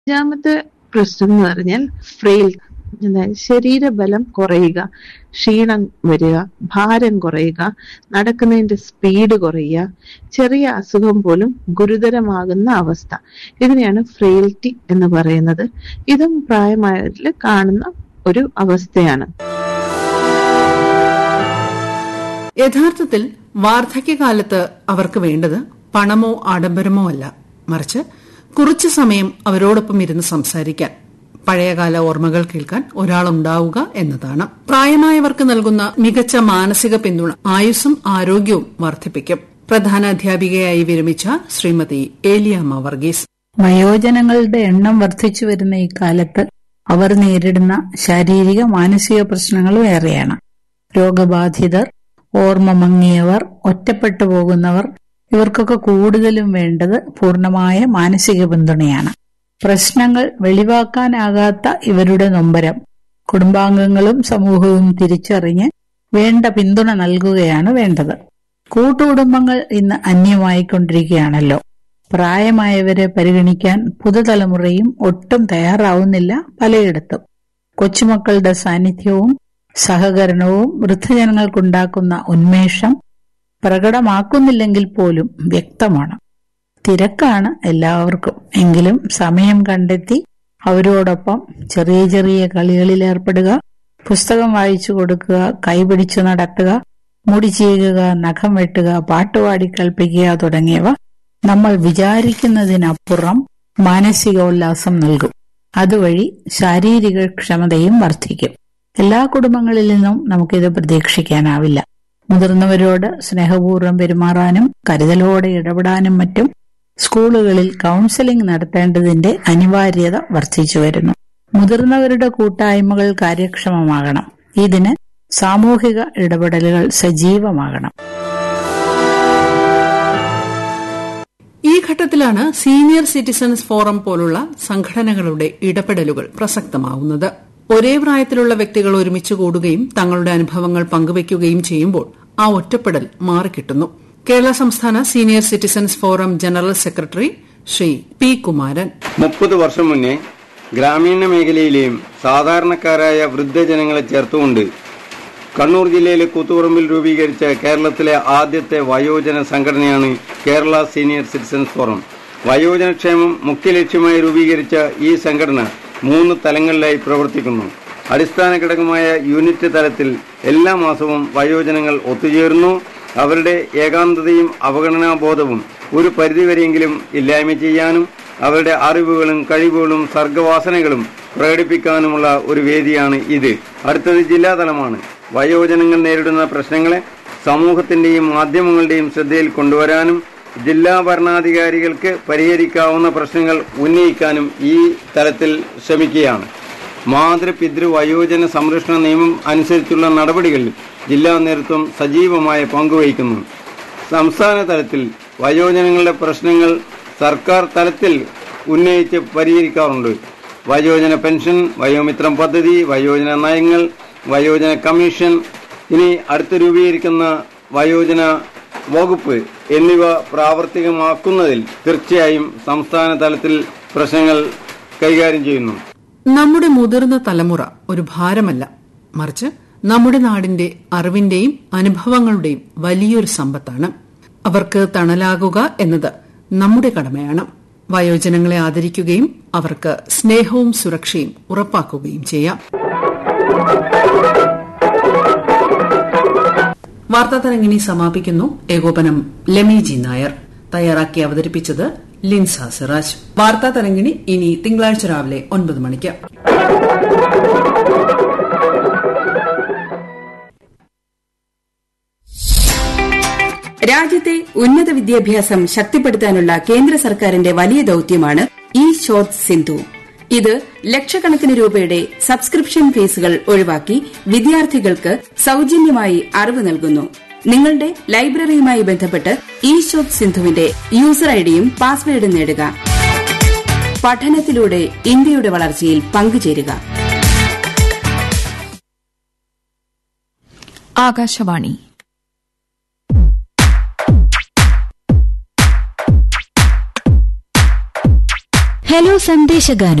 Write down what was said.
അഞ്ചാമത്തെ പ്രശ്നം എന്ന് പറഞ്ഞാൽ ഫ്രെയിൽ അതായത് ശരീരബലം കുറയുക ക്ഷീണം വരിക ഭാരം കുറയുക നടക്കുന്നതിന്റെ സ്പീഡ് കുറയുക ചെറിയ അസുഖം പോലും ഗുരുതരമാകുന്ന അവസ്ഥ ഇതിനെയാണ് ഫ്രെയിൽറ്റി എന്ന് പറയുന്നത് ഇതും പ്രായമായവരിൽ കാണുന്ന ഒരു അവസ്ഥയാണ് യഥാർത്ഥത്തിൽ വാർദ്ധക്യകാലത്ത് അവർക്ക് വേണ്ടത് പണമോ ആഡംബരമോ അല്ല മറിച്ച് കുറച്ചു സമയം അവരോടൊപ്പം ഇരുന്ന് സംസാരിക്കാൻ പഴയകാല ഓർമ്മകൾ കേൾക്കാൻ ഒരാളുണ്ടാവുക എന്നതാണ് പ്രായമായവർക്ക് നൽകുന്ന മികച്ച മാനസിക പിന്തുണ ആയുസ്സും ആരോഗ്യവും വർദ്ധിപ്പിക്കും പ്രധാന അധ്യാപികയായി വിരമിച്ച ശ്രീമതി ഏലിയാമ്മ വർഗീസ് വയോജനങ്ങളുടെ എണ്ണം വർദ്ധിച്ചു വരുന്ന ഈ കാലത്ത് അവർ നേരിടുന്ന ശാരീരിക മാനസിക പ്രശ്നങ്ങളും ഏറെയാണ് രോഗബാധിതർ ഓർമ്മ മങ്ങിയവർ ഒറ്റപ്പെട്ടു പോകുന്നവർ ഇവർക്കൊക്കെ കൂടുതലും വേണ്ടത് പൂർണ്ണമായ മാനസിക പിന്തുണയാണ് പ്രശ്നങ്ങൾ വെളിവാക്കാനാകാത്ത ഇവരുടെ നൊമ്പരം കുടുംബാംഗങ്ങളും സമൂഹവും തിരിച്ചറിഞ്ഞ് വേണ്ട പിന്തുണ നൽകുകയാണ് വേണ്ടത് കൂട്ടുകുടുംബങ്ങൾ ഇന്ന് അന്യമായിക്കൊണ്ടിരിക്കുകയാണല്ലോ പ്രായമായവരെ പരിഗണിക്കാൻ പുതുതലമുറയും ഒട്ടും തയ്യാറാവുന്നില്ല പലയിടത്തും കൊച്ചുമക്കളുടെ സാന്നിധ്യവും സഹകരണവും വൃദ്ധജനങ്ങൾക്കുണ്ടാക്കുന്ന ഉന്മേഷം പ്രകടമാക്കുന്നില്ലെങ്കിൽ പോലും വ്യക്തമാണ് തിരക്കാണ് എല്ലാവർക്കും എങ്കിലും സമയം കണ്ടെത്തി അവരോടൊപ്പം ചെറിയ ചെറിയ കളികളിൽ ഏർപ്പെടുക പുസ്തകം വായിച്ചു കൊടുക്കുക കൈപിടിച്ചു നടത്തുക മുടി ചീകുക നഖം വെട്ടുക പാട്ടുപാടി കൽപ്പിക്കുക തുടങ്ങിയവ നമ്മൾ വിചാരിക്കുന്നതിനപ്പുറം മാനസികോല്ലാസം നൽകും അതുവഴി ശാരീരിക ക്ഷമതയും വർദ്ധിക്കും എല്ലാ കുടുംബങ്ങളിൽ നിന്നും നമുക്കിത് പ്രതീക്ഷിക്കാനാവില്ല മുതിർന്നവരോട് സ്നേഹപൂർവ്വം പെരുമാറാനും കരുതലോടെ ഇടപെടാനും മറ്റും സ്കൂളുകളിൽ കൌൺസിലിംഗ് നടത്തേണ്ടതിന്റെ അനിവാര്യത വർദ്ധിച്ചു വരുന്നു മുതിർന്നവരുടെ കൂട്ടായ്മകൾ കാര്യക്ഷമമാകണം ഇതിന് സാമൂഹിക ഇടപെടലുകൾ സജീവമാകണം ഈ ഘട്ടത്തിലാണ് സീനിയർ സിറ്റിസൺസ് ഫോറം പോലുള്ള സംഘടനകളുടെ ഇടപെടലുകൾ പ്രസക്തമാവുന്നത് ഒരേ പ്രായത്തിലുള്ള വ്യക്തികൾ ഒരുമിച്ച് കൂടുകയും തങ്ങളുടെ അനുഭവങ്ങൾ പങ്കുവയ്ക്കുകയും ചെയ്യുമ്പോൾ ആ ഒറ്റപ്പെടൽ മാറിക്കിട്ടുന്നു കേരള സംസ്ഥാന senior citizens forum general secretary Shri P Kumaran മുപ്പത് വർഷം മുന്നേ ഗ്രാമീണ മേഖലയിലെയും സാധാരണക്കാരായ വൃദ്ധജനങ്ങളെ ചേർത്തുകൊണ്ട് കണ്ണൂർ ജില്ലയിലെ കൂത്തുപറമ്പിൽ രൂപീകരിച്ച കേരളത്തിലെ ആദ്യത്തെ വയോജന സംഘടനയാണ് കേരള സീനിയർ സിറ്റിസൺസ് ഫോറം വയോജനക്ഷേമം മുഖ്യ ലക്ഷ്യമായി രൂപീകരിച്ച ഈ സംഘടന മൂന്ന് തലങ്ങളിലായി പ്രവർത്തിക്കുന്നു അടിസ്ഥാന ഘടകമായ യൂണിറ്റ് തലത്തിൽ എല്ലാ മാസവും വയോജനങ്ങൾ ഒത്തുചേരുന്നു അവരുടെ ഏകാന്തതയും അവഗണനാബോധവും ഒരു പരിധിവരെയെങ്കിലും ഇല്ലായ്മ ചെയ്യാനും അവരുടെ അറിവുകളും കഴിവുകളും സർഗവാസനകളും പ്രകടിപ്പിക്കാനുമുള്ള ഒരു വേദിയാണ് ഇത് അടുത്തത് ജില്ലാതലമാണ് വയോജനങ്ങൾ നേരിടുന്ന പ്രശ്നങ്ങളെ സമൂഹത്തിന്റെയും മാധ്യമങ്ങളുടെയും ശ്രദ്ധയിൽ കൊണ്ടുവരാനും ജില്ലാ ഭരണാധികാരികൾക്ക് പരിഹരിക്കാവുന്ന പ്രശ്നങ്ങൾ ഉന്നയിക്കാനും ഈ തലത്തിൽ ശ്രമിക്കുകയാണ് മാതൃപിതൃ വയോജന സംരക്ഷണ നിയമം അനുസരിച്ചുള്ള നടപടികളിൽ ജില്ലാ നേതൃത്വം സജീവമായ പങ്കുവഹിക്കുന്നു സംസ്ഥാന തലത്തിൽ വയോജനങ്ങളുടെ പ്രശ്നങ്ങൾ സർക്കാർ തലത്തിൽ ഉന്നയിച്ച് പരിഹരിക്കാറുണ്ട് വയോജന പെൻഷൻ വയോമിത്രം പദ്ധതി വയോജന നയങ്ങൾ വയോജന കമ്മീഷൻ ഇനി അടുത്ത് രൂപീകരിക്കുന്ന വയോജന വകുപ്പ് എന്നിവ പ്രാവർത്തികമാക്കുന്നതിൽ തീർച്ചയായും സംസ്ഥാന തലത്തിൽ പ്രശ്നങ്ങൾ കൈകാര്യം ചെയ്യുന്നു നമ്മുടെ മുതിർന്ന തലമുറ ഒരു ഭാരമല്ല മറിച്ച് നമ്മുടെ നാടിന്റെ അറിവിന്റെയും അനുഭവങ്ങളുടെയും വലിയൊരു സമ്പത്താണ് അവർക്ക് തണലാകുക എന്നത് നമ്മുടെ കടമയാണ് വയോജനങ്ങളെ ആദരിക്കുകയും അവർക്ക് സ്നേഹവും സുരക്ഷയും ഉറപ്പാക്കുകയും ചെയ്യാം വാർത്താ തരങ്ങിണി സമാപിക്കുന്നു ഏകോപനം ലെമി ജി നായർ തയ്യാറാക്കി അവതരിപ്പിച്ചത് ലിൻസ സിറാജ് വാർത്താ തരങ്ങിണി ഇനി തിങ്കളാഴ്ച രാവിലെ ഒൻപത് മണിക്ക് രാജ്യത്തെ ഉന്നത വിദ്യാഭ്യാസം ശക്തിപ്പെടുത്താനുള്ള കേന്ദ്ര സർക്കാരിന്റെ വലിയ ദൌത്യമാണ് ഇ ശോധ് സിന്ധു ഇത് ലക്ഷക്കണക്കിന് രൂപയുടെ സബ്സ്ക്രിപ്ഷൻ ഫീസുകൾ ഒഴിവാക്കി വിദ്യാർത്ഥികൾക്ക് സൌജന്യമായി അറിവ് നൽകുന്നു നിങ്ങളുടെ ലൈബ്രറിയുമായി ബന്ധപ്പെട്ട് ഇ ശോധ് സിന്ധുവിന്റെ യൂസർ ഐഡിയും പാസ്വേഡും നേടുക പഠനത്തിലൂടെ ഇന്ത്യയുടെ വളർച്ചയിൽ പങ്കുചേരുക ആകാശവാണി ഹലോ സന്ദേശഗാനം